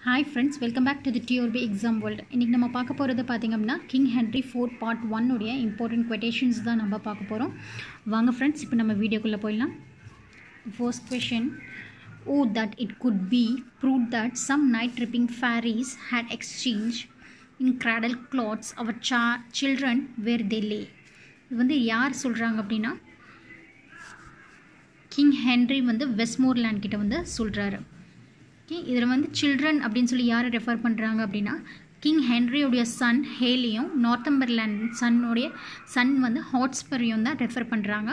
Hi friends welcome back to the TRB exam world இன்றைக்கி நம்ம பார்க்க போகிறது பார்த்திங்க அப்படின்னா கிங் ஹென்ரி ஃபோர் பார்ட் ஒன்னுடைய இம்பார்ட்டன்ட் கொட்டேஷன்ஸ் தான் நம்ம பார்க்க போகிறோம் வாங்க ஃப்ரெண்ட்ஸ் இப்போ நம்ம வீடியோக்குள்ளே போயிடலாம் first question O that it could be proved that some night tripping fairy had exchange in cradle clothes our சா சில்ட்ரன் வேர் தே லே இது வந்து யார் சொல்கிறாங்க அப்படின்னா கிங் ஹென்ரி வந்து வெஸ்மோர்லேண்ட் கிட்ட வந்து சொல்கிறாரு ஓகே இதில் வந்து சில்ட்ரன் அப்படின்னு சொல்லி யாரை ரெஃபர் பண்ணுறாங்க அப்படின்னா கிங் ஹென்ரியோடைய சன் ஹேலியும் நார்த்தம்பர்லேண்ட் சன்னுடைய சன் வந்து ஹாட்ஸ்பரையும் தான் ரெஃபர் பண்ணுறாங்க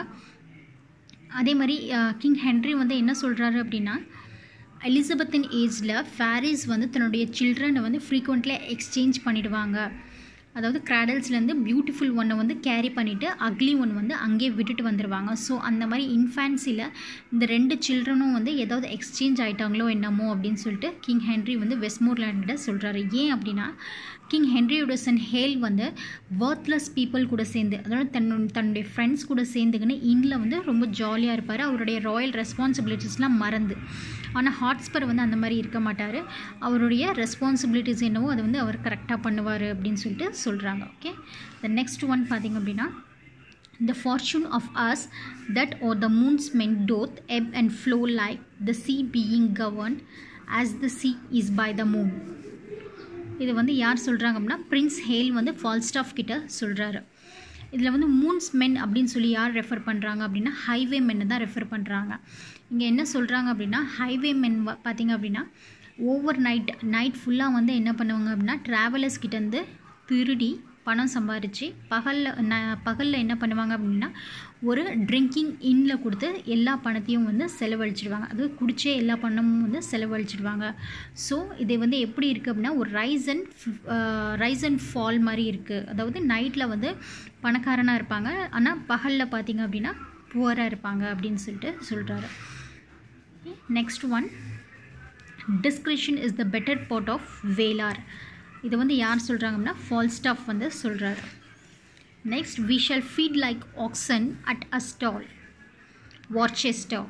அதே மாதிரி கிங் ஹென்ரி வந்து என்ன சொல்கிறாரு அப்படின்னா எலிசபெத்தின் ஏஜில் ஃபேரிஸ் வந்து தன்னுடைய சில்ட்ரனை வந்து ஃப்ரீக்வெண்ட்லி எக்ஸ்சேஞ்ச் பண்ணிடுவாங்க அதாவது கிராடல்ஸ்லேருந்து பியூட்டிஃபுல் ஒன்னை வந்து கேரி பண்ணிவிட்டு அக்லி ஒன் வந்து அங்கேயே விட்டுட்டு வந்துடுவாங்க ஸோ அந்த மாதிரி இன்ஃபேன்சியில் இந்த ரெண்டு சில்ட்ரனும் வந்து ஏதாவது எக்ஸ்சேஞ்ச் ஆகிட்டாங்களோ என்னமோ அப்படின்னு சொல்லிட்டு கிங் ஹென்ரி வந்து வெஸ்மோர்லேண்ட சொல்கிறாரு ஏன் அப்படின்னா கிங் ஹென்ரியோட சன் ஹேல் வந்து ஒர்த்லெஸ் பீப்புள் கூட சேர்ந்து அதாவது தன்னு தன்னுடைய ஃப்ரெண்ட்ஸ் கூட சேர்ந்துக்கின்னு இன்னில் வந்து ரொம்ப ஜாலியாக இருப்பார் அவருடைய ராயல் ரெஸ்பான்சிபிலிட்டிஸ்லாம் மறந்து ஆனால் ஹாட்ஸ்பர் வந்து அந்த மாதிரி இருக்க மாட்டார் அவருடைய ரெஸ்பான்சிபிலிட்டிஸ் என்னவோ அதை வந்து அவர் கரெக்டாக பண்ணுவார் அப்படின்னு சொல்லிட்டு சொல்கிறாங்க ஓகே த நெக்ஸ்ட் ஒன் பார்த்திங்க அப்படின்னா the fortune of us that or the moon's men doth ebb and flow like the sea being governed as the sea is by the moon இது வந்து யார் சொல்கிறாங்க அப்படின்னா பிரின்ஸ் ஹேல் வந்து Falstaff கிட்ட சொல்கிறாரு இதில் வந்து மூன்ஸ் மென் அப்படின்னு சொல்லி யார் ரெஃபர் பண்ணுறாங்க அப்படின்னா ஹைவே மென்னு தான் ரெஃபர் பண்ணுறாங்க இங்கே என்ன சொல்கிறாங்க அப்படின்னா ஹைவே மென் பார்த்திங்க அப்படின்னா ஓவர் நைட் நைட் ஃபுல்லாக வந்து என்ன பண்ணுவாங்க அப்படின்னா ட்ராவலர்ஸ் கிட்டேருந்து திருடி பணம் சம்பாரித்து பகலில் ந பகலில் என்ன பண்ணுவாங்க அப்படின்னா ஒரு ட்ரிங்கிங் இன்னில் கொடுத்து எல்லா பணத்தையும் வந்து செலவழிச்சிடுவாங்க அது குடிச்சே எல்லா பணமும் வந்து செலவழிச்சிடுவாங்க ஸோ இது வந்து எப்படி இருக்குது அப்படின்னா ஒரு rise and rise and fall மாதிரி இருக்குது அதாவது நைட்டில் வந்து பணக்காரனாக இருப்பாங்க ஆனால் பகலில் பார்த்திங்க அப்படின்னா புவராக இருப்பாங்க அப்படின்னு சொல்லிட்டு சொல்கிறாரு next one description is the better part of valour இது வந்து யார் சொல்கிறாங்க அப்படின்னா ஃபால்ஸ்டாஃப் வந்து சொல்கிறாரு next we shall feed like oxen at a stall Worcester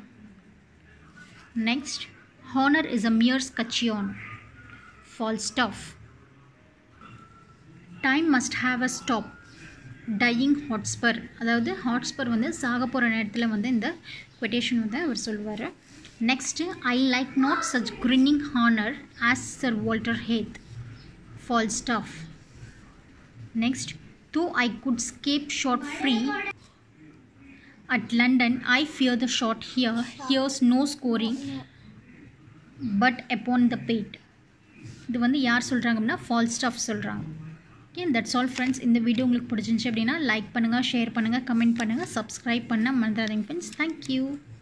next honour is a mere scutcheon Falstaff time must have a stop dying Hotspur அதாவது Hotspur வந்து சாக போகிற நேரத்தில் வந்து இந்த கொட்டேஷன் வந்து அவர் சொல்லுவார் next I like not such grinning honour as sir Walter hath Falstaff. Next, though I could escape shot free at London, I fear the shot here. Here's no scoring but upon the pate. இது வந்து யார் சொல்கிறாங்க அப்படின்னா Falstaff சொல்கிறாங்க okay that's all friends இந்த video உங்களுக்கு பிடிச்சிருந்துச்சி அப்படின்னா லைக் பண்ணுங்கள் ஷேர் பண்ணுங்கள் கமெண்ட் பண்ணுங்கள் சப்ஸ்கிரைப் பண்ண மறந்துடாதீங்க ஃப்ரெண்ட்ஸ் தேங்க்யூ